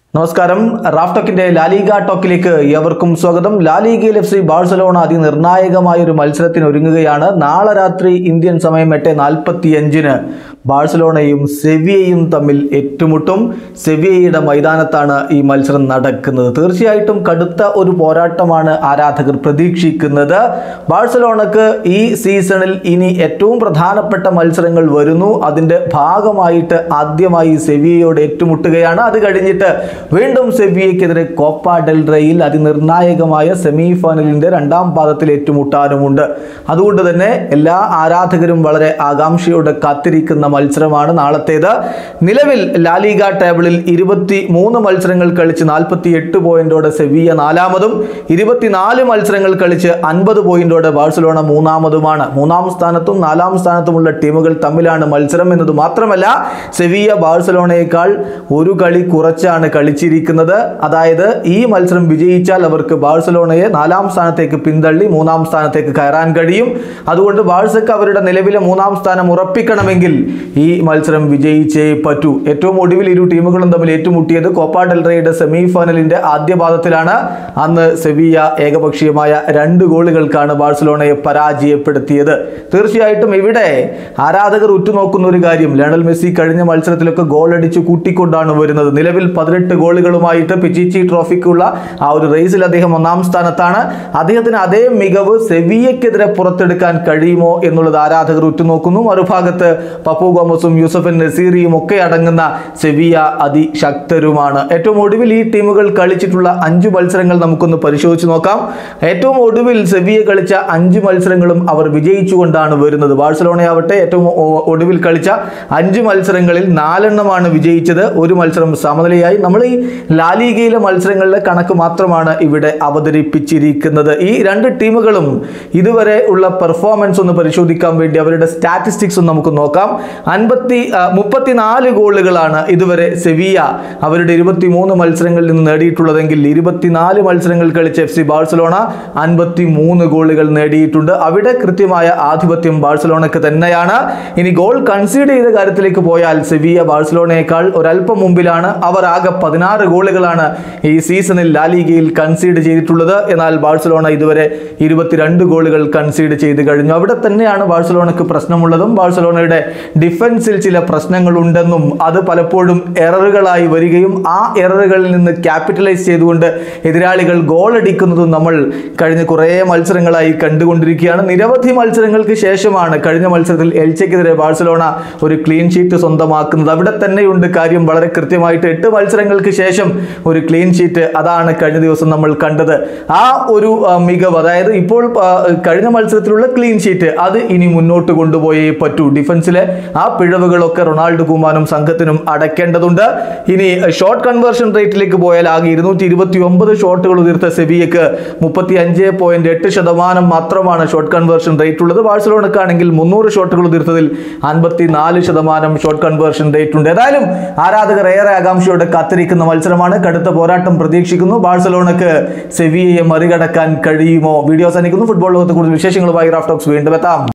നമസ്കാരം Raf ടോക്കിന്റെ La Liga ടോക്കിലേക്ക് ഏവർക്കും സ്വാഗതം ലാലിഗയിൽ എഫ് സി ബാഴ്സലോണ അതിനിർണായകമായ ഒരു മത്സരത്തിന് ഒരുങ്ങുകയാണ് നാളെ രാത്രി ഇന്ത്യൻ സമയം എട്ട് നാൽപ്പത്തി അഞ്ചിന് ബാഴ്സലോണയും സെവിയയും തമ്മിൽ ഏറ്റുമുട്ടും സെവിയയുടെ മൈതാനത്താണ് ഈ മത്സരം നടക്കുന്നത് തീർച്ചയായിട്ടും കടുത്ത ഒരു പോരാട്ടമാണ് ആരാധകർ പ്രതീക്ഷിക്കുന്നത് ബാഴ്സലോണക്ക് ഈ സീസണിൽ ഇനി ഏറ്റവും പ്രധാനപ്പെട്ട മത്സരങ്ങൾ വരുന്നു അതിൻ്റെ ഭാഗമായിട്ട് ആദ്യമായി സെവിയയോട് ഏറ്റുമുട്ടുകയാണ് അത് കഴിഞ്ഞിട്ട് വീണ്ടും സെവിയയ്ക്കെതിരെ കോപ്പ ഡെൽ റേയിൽ അതിനിർണായകമായ സെമി ഫൈനലിന്റെ രണ്ടാം പാദത്തിൽ ഏറ്റുമുട്ടാനുമുണ്ട് അതുകൊണ്ട് തന്നെ എല്ലാ ആരാധകരും വളരെ ആകാംക്ഷയോടെ കാത്തിരിക്കുന്ന മത്സരമാണ് നാളത്തേത് നിലവിൽ ലാലിഗ ടേബിളിൽ ഇരുപത്തി മൂന്ന് മത്സരങ്ങൾ കളിച്ച് നാൽപ്പത്തി എട്ട് പോയിന്റോടെ സെവിയ നാലാമതും ഇരുപത്തിനാല് മത്സരങ്ങൾ കളിച്ച് അൻപത് പോയിന്റോടെ ബാഴ്സലോണ മൂന്നാമതുമാണ് മൂന്നാം സ്ഥാനത്തും നാലാം സ്ഥാനത്തുമുള്ള ടീമുകൾ തമ്മിലാണ് മത്സരം എന്നത് മാത്രമല്ല സെവിയ ബാഴ്സലോണയേക്കാൾ ഒരു കളി കുറച്ചാണ് കളിച്ചിരിക്കുന്നത് അതായത് ഈ മത്സരം വിജയിച്ചാൽ അവർക്ക് ബാഴ്സലോണയെ നാലാം സ്ഥാനത്തേക്ക് പിന്തള്ളി മൂന്നാം സ്ഥാനത്തേക്ക് കയറാൻ കഴിയും അതുകൊണ്ട് ബാഴ്സക്ക് അവരുടെ നിലവിലെ മൂന്നാം സ്ഥാനം ഉറപ്പിക്കണമെങ്കിൽ ഈ മത്സരം വിജയിച്ചേ പറ്റൂ ഏറ്റവും ഒടുവിൽ ഇരു ടീമുകളും തമ്മിൽ ഏറ്റുമുട്ടിയത് കോപ്പ ഡെൽറയുടെ സെമി ഫൈനലിന്റെ ആദ്യ പാദത്തിലാണ് അന്ന് സെവിയ ഏകപക്ഷീയമായ രണ്ട് ഗോളുകൾക്കാണ് ബാഴ്സലോണയെ പരാജയപ്പെടുത്തിയത് തീർച്ചയായിട്ടും ഇവിടെ ആരാധകർ ഉറ്റുനോക്കുന്ന ഒരു കാര്യം ലയണൽ മെസ്സി കഴിഞ്ഞ മത്സരത്തിലൊക്കെ ഗോൾ അടിച്ച് കൂട്ടിക്കൊണ്ടാണ് വരുന്നത് നിലവിൽ പതിനെട്ട് ഗോളുകളുമായിട്ട് പിച്ചിച്ചി ട്രോഫിക്കുള്ള ആ ഒരു റേസിൽ അദ്ദേഹം ഒന്നാം സ്ഥാനത്താണ് അദ്ദേഹത്തിന് അതേ മികവ് സെവിയക്കെതിരെ പുറത്തെടുക്കാൻ കഴിയുമോ എന്നുള്ളത് ആരാധകർ ഉറ്റുനോക്കുന്നു മറുഭാഗത്ത് പപ്പു ഗോമസും യൂസഫൻ നസീറിയും ഒക്കെ അടങ്ങുന്ന സെവിയ അതിശക്തരുമാണ് ഏറ്റവും ഒടുവിൽ ഈ ടീമുകൾ കളിച്ചിട്ടുള്ള അഞ്ച് മത്സരങ്ങൾ നമുക്കൊന്ന് പരിശോധിച്ച് നോക്കാം ഏറ്റവും ഒടുവിൽ സെവിയ കളിച്ച അഞ്ച് മത്സരങ്ങളും അവർ വിജയിച്ചുകൊണ്ടാണ് വരുന്നത് ബാഴ്സലോണയാവട്ടെ ഏറ്റവും ഒ- ഒടുവിൽ കളിച്ച അഞ്ച് മത്സരങ്ങളിൽ നാലെണ്ണമാണ് വിജയിച്ചത് ഒരു മത്സരം സമനിലയായി നമ്മൾ ഈ ലാലിഗയിലെ മത്സരങ്ങളിലെ കണക്ക് മാത്രമാണ് ഇവിടെ അവതരിപ്പിച്ചിരിക്കുന്നത് ഈ രണ്ട് ടീമുകളും ഇതുവരെ ഉള്ള പെർഫോമൻസ് ഒന്ന് പരിശോധിക്കാൻ വേണ്ടി അവരുടെ സ്റ്റാറ്റിസ്റ്റിക്സ് ഒന്ന് നമുക്ക് നോക്കാം അൻപത്തി മുപ്പത്തിനാല് ഗോളുകളാണ് ഇതുവരെ സെവിയ അവരുടെ ഇരുപത്തിമൂന്ന് മത്സരങ്ങളിൽ നിന്ന് നേടിയിട്ടുള്ളതെങ്കിൽ ഇരുപത്തിനാല് മത്സരങ്ങൾ കളിച്ച എഫ് സി ബാഴ്സലോണ അൻപത്തി മൂന്ന് ഗോളുകൾ നേടിയിട്ടുണ്ട് അവിടെ കൃത്യമായ ആധിപത്യം ബാഴ്സലോണയ്ക്ക് തന്നെയാണ് ഇനി ഗോൾ കൺസീഡ് ചെയ്ത കാര്യത്തിലേക്ക് പോയാൽ സെവിയ ബാഴ്സലോണയേക്കാൾ ഒരല്പം മുമ്പിലാണ് അവർ ആകെ പതിനാറ് ഗോളുകളാണ് ഈ സീസണിൽ ലാലിഗയിൽ കൺസീഡ് ചെയ്തിട്ടുള്ളത് എന്നാൽ ബാഴ്സലോണ ഇതുവരെ ഇരുപത്തിരണ്ട് ഗോളുകൾ കൺസീഡ് ചെയ്ത് കഴിഞ്ഞു അവിടെ തന്നെയാണ് ബാഴ്സലോണയ്ക്ക് പ്രശ്നമുള്ളതും ബാഴ്സലോണയുടെ ഡിഫൻസിൽ ചില പ്രശ്നങ്ങളുണ്ടെന്നും അത് പലപ്പോഴും എററുകളായി വരികയും ആ എററുകളിൽ നിന്ന് ക്യാപിറ്റലൈസ് ചെയ്തുകൊണ്ട് എതിരാളികൾ ഗോൾ അടിക്കുന്നതും നമ്മൾ കഴിഞ്ഞ കുറേ മത്സരങ്ങളായി കണ്ടുകൊണ്ടിരിക്കുകയാണ് നിരവധി മത്സരങ്ങൾക്ക് ശേഷമാണ് കഴിഞ്ഞ മത്സരത്തിൽ എൽച്ചയ്ക്കെതിരെ ബാഴ്സലോണ ഒരു ക്ലീൻ ഷീറ്റ് സ്വന്തമാക്കുന്നത് അവിടെ തന്നെയുണ്ട് കാര്യം വളരെ കൃത്യമായിട്ട് എട്ട് മത്സരങ്ങൾക്ക് ശേഷം ഒരു ക്ലീൻ ഷീറ്റ് അതാണ് കഴിഞ്ഞ ദിവസം നമ്മൾ കണ്ടത് ആ ഒരു ആ, മികവ് അതായത് ഇപ്പോൾ ആ, കഴിഞ്ഞ മത്സരത്തിലുള്ള ക്ലീൻ ഷീറ്റ് അത് ഇനി മുന്നോട്ട് കൊണ്ടുപോയേ പറ്റൂ ഡിഫൻസിലെ ആ പിഴവുകളൊക്കെ റൊണാൾഡോ കുമാനും സംഘത്തിനും അടയ്ക്കേണ്ടതുണ്ട് ഇനി ഷോട്ട് കൺവേർഷൻ റേറ്റിലേക്ക് പോയാൽ ആകെ ഇരുന്നൂറ്റി ഇരുപത്തി ഒമ്പത് ഷോട്ടുകൾ ഉതിർത്ത സെബിയക്ക് മുപ്പത്തി അഞ്ച് പോയിന്റ് എട്ട് ശതമാനം മാത്രമാണ് ഷോട്ട് കൺവേർഷൻ റേറ്റ് ഉള്ളത് ബാഴ്സലോണക്കാണെങ്കിൽ മുന്നൂറ് ഷോട്ടുകൾ ഉതിർത്തതിൽ അൻപത്തി നാല് ശതമാനം ഷോട്ട് കൺവേർഷൻ റേറ്റ് ഉണ്ട് ഏതായാലും ആരാധകർ ഏറെ ആകാംക്ഷയോടെ കാത്തിരിക്കുന്ന മത്സരമാണ് കടുത്ത പോരാട്ടം പ്രതീക്ഷിക്കുന്നു ബാഴ്സലോണക്ക് സെവിയയെ മറികടക്കാൻ കഴിയുമോ വീഡിയോ അവസാനിക്കുന്നു ഫുട്ബോൾ ലോകത്ത് കൂടുതൽ വിശേഷങ്ങളുമായി റാഫ്റ്റോക്സ് വീണ്ടും എത്താം